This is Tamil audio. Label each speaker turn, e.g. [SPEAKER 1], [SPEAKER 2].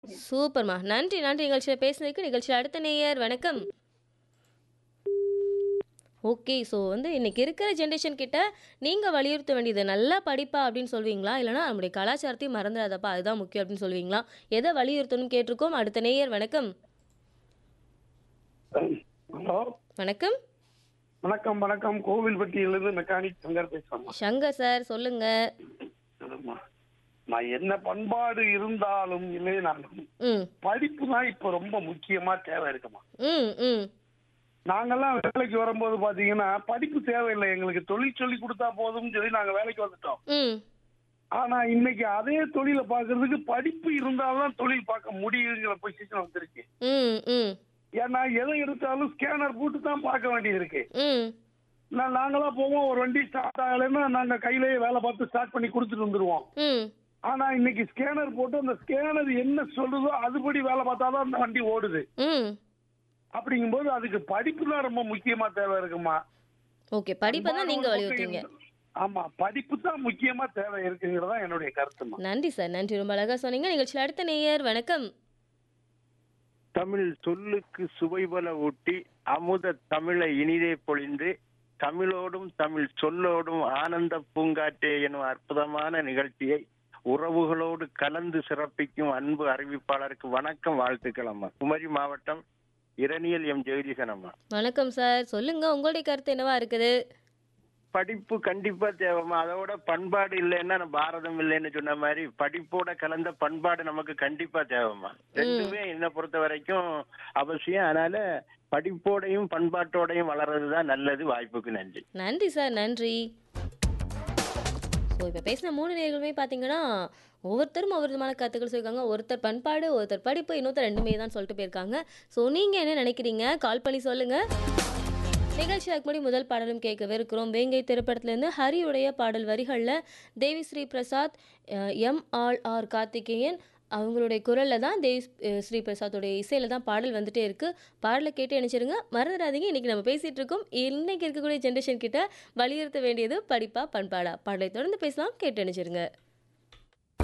[SPEAKER 1] சூப்பர்மா நன்றி நன்றி நிகழ்ச்சியில் பேசுனதுக்கு நிகழ்ச்சியில் அடுத்த நேயர் வணக்கம் ஓகே ஸோ வந்து இன்னைக்கு இருக்கிற ஜென்ரேஷன் கிட்ட நீங்கள் வலியுறுத்த வேண்டியது நல்லா படிப்பா அப்படின்னு சொல்வீங்களா இல்லைனா நம்முடைய கலாச்சாரத்தையும் மறந்துடாதப்பா அதுதான் முக்கியம் அப்படின்னு சொல்வீங்களா எதை வலியுறுத்தணும்னு கேட்டிருக்கோம் அடுத்த நேயர் வணக்கம்
[SPEAKER 2] ஹலோ
[SPEAKER 1] வணக்கம்
[SPEAKER 2] வணக்கம் வணக்கம் கோவில்பட்டியிலிருந்து மெக்கானிக் சங்கர் பேசுறேன்
[SPEAKER 1] சங்கர் சார் சொல்லுங்க
[SPEAKER 2] சொல்லுமா. நான் என்ன பண்பாடு இருந்தாலும் இல்லைனாலும்
[SPEAKER 1] ம்
[SPEAKER 2] படிப்பு தான் இப்ப ரொம்ப முக்கியமா தேவை இருக்குமா
[SPEAKER 1] ம் ம்
[SPEAKER 2] நாங்கெல்லாம் வேலைக்கு வரும்போது பாத்தீங்கன்னா படிப்பு தேவையில்லை எங்களுக்கு தொழில் சொல்லி கொடுத்தா போதும்னு சொல்லி நாங்க வேலைக்கு வந்துட்டோம்
[SPEAKER 1] ம்
[SPEAKER 2] ஆனா இன்னைக்கு அதே தொழிலை பாக்குறதுக்கு படிப்பு இருந்தால்தான் தொழில் பார்க்க முடியுங்கிற பொசிஷன் வந்துருச்சு
[SPEAKER 1] ம் ம்
[SPEAKER 2] ஏன்னா எதை எடுத்தாலும் ஸ்கேனர் போட்டு தான் பார்க்க வேண்டியது இருக்கு
[SPEAKER 1] ம்
[SPEAKER 2] நான் நாங்களாம் போவோம் ஒரு வண்டி ஸ்டார்ட் ஆகலைன்னா நாங்க கையிலேயே வேலை பார்த்து ஸ்டார்ட் பண்ணி கொடுத்துட்டு வந்துருவோம்
[SPEAKER 1] ம்
[SPEAKER 2] ஆனா இன்னைக்கு ஸ்கேனர் போட்டு அந்த ஸ்கேனர் என்ன சொல்லுதோ அதுபடி வேலை பார்த்தாதான் அந்த வண்டி ஓடுது
[SPEAKER 1] ம்
[SPEAKER 2] அப்படிங்கும்போது அதுக்கு படிப்பு தான் ரொம்ப முக்கியமா தேவை இருக்குமா
[SPEAKER 1] ஓகே படிப்பை தான் நீங்கள் வலியுறுத்தீங்க
[SPEAKER 2] ஆமா படிப்பு தான் முக்கியமா தேவை இருக்குங்கிறதா என்னுடைய கருத்துமா
[SPEAKER 1] நன்றி சார் நன்றி ரொம்ப அழகாக சொன்னீங்க நிகழ்ச்சியில் அடுத்த நேயர் வணக்கம்
[SPEAKER 3] தமிழ் சொல்லுக்கு சுவைபல ஊட்டி அமுத தமிழை இனிதே பொழிந்து தமிழோடும் தமிழ் சொல்லோடும் ஆனந்த பூங்காற்றே எனும் அற்புதமான நிகழ்ச்சியை உறவுகளோடு கலந்து சிறப்பிக்கும் அன்பு அறிவிப்பாளருக்கு வணக்கம் வாழ்த்துக்கள் அம்மா குமரி மாவட்டம் இரணியல் எம் ஜெகதீசன் அம்மா
[SPEAKER 1] வணக்கம் சார் சொல்லுங்க உங்களுடைய கருத்து என்னவா இருக்குது
[SPEAKER 3] படிப்பு கண்டிப்பா தேவைம்மா அதோட பண்பாடு இல்லைன்னா நம்ம பாரதம் இல்லைன்னு சொன்ன மாதிரி படிப்போட கலந்த பண்பாடு நமக்கு கண்டிப்பா தேவைம்மா ரெண்டுமே என்னை பொறுத்த வரைக்கும் அவசியம் அதனால படிப்போடையும் பண்பாட்டோடையும் வளர்றதுதான் நல்லது வாய்ப்புக்கு நன்றி
[SPEAKER 1] நன்றி சார் நன்றி ஸோ இப்போ பேசின மூணு நேர்களுமே பார்த்தீங்கன்னா ஒவ்வொருத்தரும் ஒவ்வொரு விதமான கருத்துக்கள் சொல்லியிருக்காங்க ஒருத்தர் பண்பாடு ஒருத்தர் படிப்பு இன்னொருத்தர் ரெண்டுமே தான் சொல்லிட்டு போயிருக்காங்க ஸோ நீங்கள் என்ன நினைக்கிறீங்க கால் பண்ணி சொல்லுங்கள் நிகழ்ச்சியாக முன்னாடி முதல் பாடலும் கேட்கவிருக்கிறோம் வேங்கை திரைப்படத்திலேருந்து ஹரியுடைய பாடல் வரிகளில் தேவி ஸ்ரீ பிரசாத் அஹ், எம் ஆர் ஆர் கார்த்திகேயன் அவங்களுடைய குரலில் தான் தேவி அஹ், ஸ்ரீ பிரசாத்தோடைய இசையில் தான் பாடல் வந்துட்டே இருக்குது பாடலை கேட்டு நினச்சிருங்க மறந்துடாதீங்க இன்றைக்கி நம்ம பேசிகிட்டு இருக்கோம் இன்றைக்கி இருக்கக்கூடிய ஜென்ரேஷன் கிட்ட வலியுறுத்த வேண்டியது படிப்பா பண்பாடா பாடலை தொடர்ந்து பேசலாம் கேட்டு நினச்சிருங்க